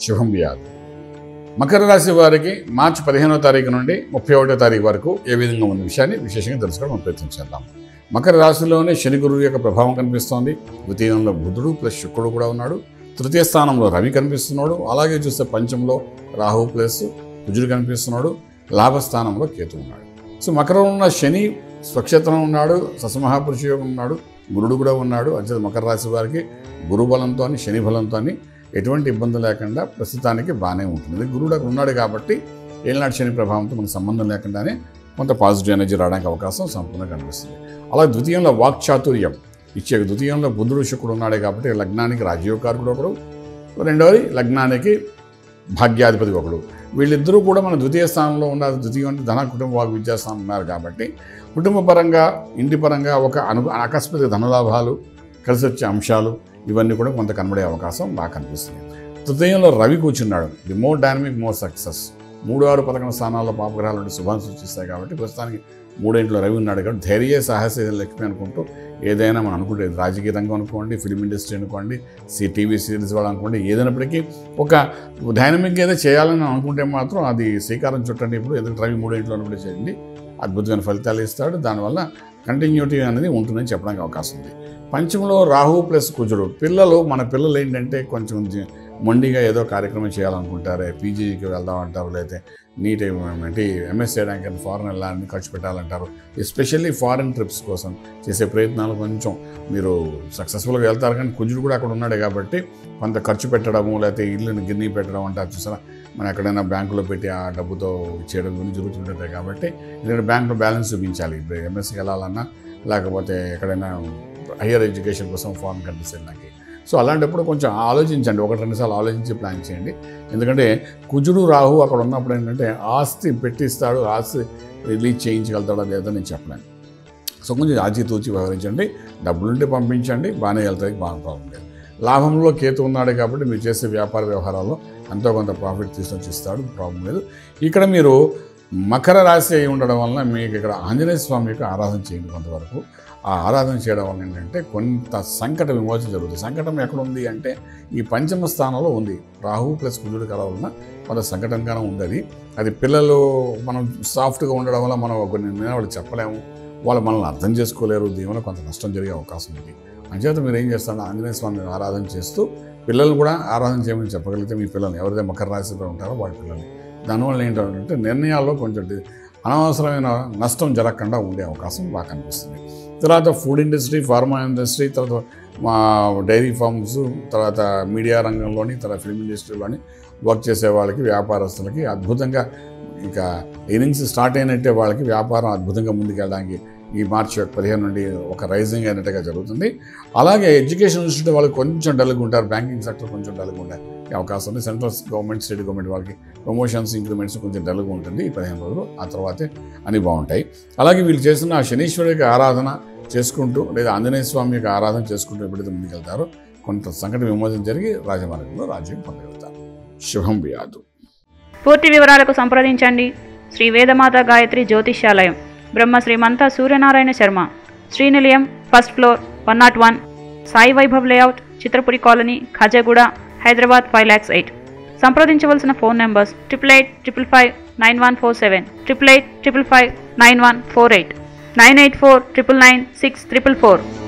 శుభం వ్యాధి మకర రాశి వారికి మార్చి పదిహేనో తారీఖు నుండి ముప్పై ఒకటో తారీఖు వరకు ఏ విధంగా ఉన్న విషయాన్ని విశేషంగా తెలుసుకోవడం మనం ప్రయత్నం చేద్దాం మకర రాశిలోనే శని గురువు యొక్క ప్రభావం కనిపిస్తోంది ద్వితీయంలో బుధుడు ప్లస్ శుక్రుడు కూడా ఉన్నాడు తృతీయ స్థానంలో రవి కనిపిస్తున్నాడు అలాగే చూస్తే పంచంలో రాహు ప్లస్ కుజుడు కనిపిస్తున్నాడు లాభస్థానంలో కేతు ఉన్నాడు సో మకరం ఉన్న శని స్వక్షేత్రం ఉన్నాడు ససమహాపురుష యోగం ఉన్నాడు గురుడు కూడా ఉన్నాడు అంచేత మకర రాశి వారికి గురు బలంతో శని బలంతో ఎటువంటి ఇబ్బంది లేకుండా ప్రస్తుతానికి బాగానే ఉంటుంది గురుడు అక్కడ ఉన్నాడు కాబట్టి ఏళ్ళనాటి శని ప్రభావంతో మనకు సంబంధం లేకుండానే కొంత పాజిటివ్ ఎనర్జీ రావడానికి అవకాశం సంపూర్ణంగా కనిపిస్తుంది అలా ద్వితీయంలో వాక్చాతుర్యం ఇచ్చే ద్వితీయంలో బుధుడు శుక్రుడు ఉన్నాడే కాబట్టి లగ్నానికి రాజయోగకారకుడు ఒకడు రెండవది లగ్నానికి భాగ్యాధిపతి ఒకడు వీళ్ళిద్దరూ కూడా మన ద్వితీయ స్థానంలో ఉన్నారు ద్వితీయం అంటే ధన కుటుంబ వాగు విద్యాస్థానం ఉన్నారు కాబట్టి కుటుంబ పరంగా ఇంటి పరంగా ఒక అను ఆకస్మిక ధనలాభాలు కలిసి వచ్చే అంశాలు ఇవన్నీ కూడా కొంత కనబడే అవకాశం బాగా కనిపిస్తుంది తృతీయంలో రవి కూర్చున్నాడు the more dynamic more success మూడు ఆరు పదకొండు స్థానాల్లో పాపగ్రహాలు ఉండి శుభాన్ని సూచిస్తాయి కాబట్టి ప్రస్తుతానికి మూడింట్లో రవి ఉన్నాడు కాబట్టి ధైర్య సాహస లక్ష్మి అనుకుంటూ ఏదైనా మనం అనుకుంటే రాజకీయ రంగం అనుకోండి ఫిలిం ఇండస్ట్రీ అనుకోండి సి టీవీ సీరీస్ వాళ్ళు అనుకోండి ఏదైనప్పటికీ ఒక డైనమిక్ ఏదో చేయాలని అనుకుంటే మాత్రం అది శ్రీకారం చుట్టండి ఇప్పుడు ఎందుకంటే రవి మూడింట్లో ఉన్నప్పుడు చేయండి అద్భుతమైన ఫలితాలు ఇస్తాడు దానివల్ల కంటిన్యూటీ అనేది ఉంటుందని చెప్పడానికి అవకాశం ఉంది పంచంలో రాహు ప్లస్ కుజుడు పిల్లలు మన పిల్లలు ఏంటంటే కొంచెం జ- మొండిగా ఏదో కార్యక్రమం చేయాలనుకుంటారే పీజీకి వెళ్దాం అంటారు లేకపోతే నీట్ ఏంటి ఎంఎస్ చేయడానికి ఫారెన్ వెళ్ళాలని ఖర్చు పెట్టాలంటారు ఎస్పెషల్లీ ఫారెన్ ట్రిప్స్ కోసం చేసే ప్రయత్నాలు కొంచెం మీరు సక్సెస్ఫుల్గా వెళ్తారు కానీ కుజుడు కూడా అక్కడ ఉన్నాడు కాబట్టి కొంత ఖర్చు పెట్టడము లేకపోతే ఇల్లుని గిన్నె పెట్టడం అంటారు చూసారా మనం ఎక్కడైనా బ్యాంకులో పెట్టి ఆ డబ్బుతో చేయడం గురించి జరుగుతుంటుంది కాబట్టి ఎందుకంటే బ్యాంకులో బ్యాలెన్స్ చూపించాలి ఇప్పుడు ఎంఎస్కి వెళ్ళాలన్నా లేకపోతే ఎక్కడైనా హయ్యర్ ఎడ్యుకేషన్ కోసం ఫారెన్ కంట్రీస్ వెళ్ళడానికి సో అలాంటప్పుడు కొంచెం ఆలోచించండి ఒకటి రెండు సార్లు ఆలోచించి ప్లాన్ చేయండి ఎందుకంటే కుజుడు రాహు అక్కడ ఉన్నప్పుడు ఏంటంటే ఆస్తి పెట్టిస్తాడు ఆస్తి రిలీజ్ చేయించగలుగుతాడో లేదో నేను చెప్పలేను సో కొంచెం ఆచితూచి వ్యవహరించండి డబ్బులుంటే పంపించండి బాగానే వెళ్తాయి బాగా ప్రాబ్లం లేదు లాభంలో కేతు ఉన్నాడు కాబట్టి మీరు చేసే వ్యాపార వ్యవహారాల్లో ఎంతో కొంత ప్రాఫిట్ తీసుకొచ్చి ఇస్తాడు ప్రాబ్లం లేదు ఇక్కడ మీరు మకర రాశి అయి ఉండడం వలన మీకు ఇక్కడ ఆంజనేయ స్వామి యొక్క ఆరాధన చేయండి కొంతవరకు ఆ ఆరాధన చేయడం వల్ల ఏంటంటే కొంత సంకట విమోచన జరుగుతుంది సంకటం ఎక్కడ ఉంది అంటే ఈ పంచమ స్థానంలో ఉంది రాహు ప్లస్ కుజుడు కల వలన కొంత సంకటంగానే ఉంది అది అది పిల్లలు మనం సాఫ్ట్గా ఉండడం వల్ల మనం కొన్ని నిర్ణయాలు చెప్పలేము వాళ్ళు మనల్ని అర్థం చేసుకోలేరు దీనివల్ల కొంత నష్టం జరిగే అవకాశం ఉంది అంచేత మీరు ఏం చేస్తారు ఆంజనేయ స్వామిని ఆరాధన చేస్తూ పిల్లలు కూడా ఆరాధన చేయమని చెప్పగలిగితే మీ పిల్లల్ని ఎవరైతే మకర రాశిలో ఉంటారో వాళ్ళ పిల్లల్ని దానివల్ల ఏంటంటే నిర్ణయాల్లో కొంచెం డి- అనవసరమైన నష్టం జరగకుండా ఉండే అవకాశం బాగా కనిపిస్తుంది తర్వాత ఫుడ్ ఇండస్ట్రీ ఫార్మా ఇండస్ట్రీ తర్వాత మా డైరీ ఫార్మ్స్ తర్వాత మీడియా రంగంలోని తర్వాత ఫిల్మ్ ఇండస్ట్రీలోని వర్క్ చేసే వాళ్ళకి వ్యాపారస్తులకి అద్భుతంగా ఇంకా ఇన్నింగ్స్ స్టార్ట్ అయినట్టే వాళ్ళకి వ్యాపారం అద్భుతంగా ముందుకెళ్ళడానికి ఈ మార్చి యొక్క పదిహేను నుండి ఒక రైజింగ్ అయినట్టుగా జరుగుతుంది అలాగే ఎడ్యుకేషన్ ఇన్స్టిట్యూట్ వాళ్ళకి కొంచెం డల్గా ఉంటారు బ్యాంకింగ్ సెక్టర్ కొంచెం డల్గా ఉండే అవకాశం ఉంది సెంట్రల్ గవర్నమెంట్ స్టేట్ గవర్నమెంట్ వాళ్ళకి ప్రమోషన్స్ ఇంక్రిమెంట్స్ కొంచెం డల్గా ఉంటుంది ఈ పదిహేను రోజులు ఆ తర్వాతే అన్ని బాగుంటాయి అలాగే వీళ్ళు చేస్తున్న ఆ శనీశ్వరుడి యొక్క ఆరాధన చేసుకుంటూ లేదా ఆంజనేయ స్వామి యొక్క ఆరాధన చేసుకుంటూ ఎప్పుడైతే ముందుకెళ్తారో కొంత సంకట విమోచన జరిగి రాజమార్గంలో రాజ్యం పొందగలుగుతారు శుభం వ్యాధు పూర్తి వివరాలకు సంప్రదించండి Shri Vedamata Gayatri Jyotishyalayam Brahma Srimantha Suryanarayana Sharma Srinilayam first floor one naught one Sai Vaibhav layout Chitrapuri colony Khajaguda Hyderabad five lakhs eight సంప్రదించవలసిన phone numbers triple eight triple five nine one four seven triple eight triple five nine one four eight nine eight four triple nine six triple four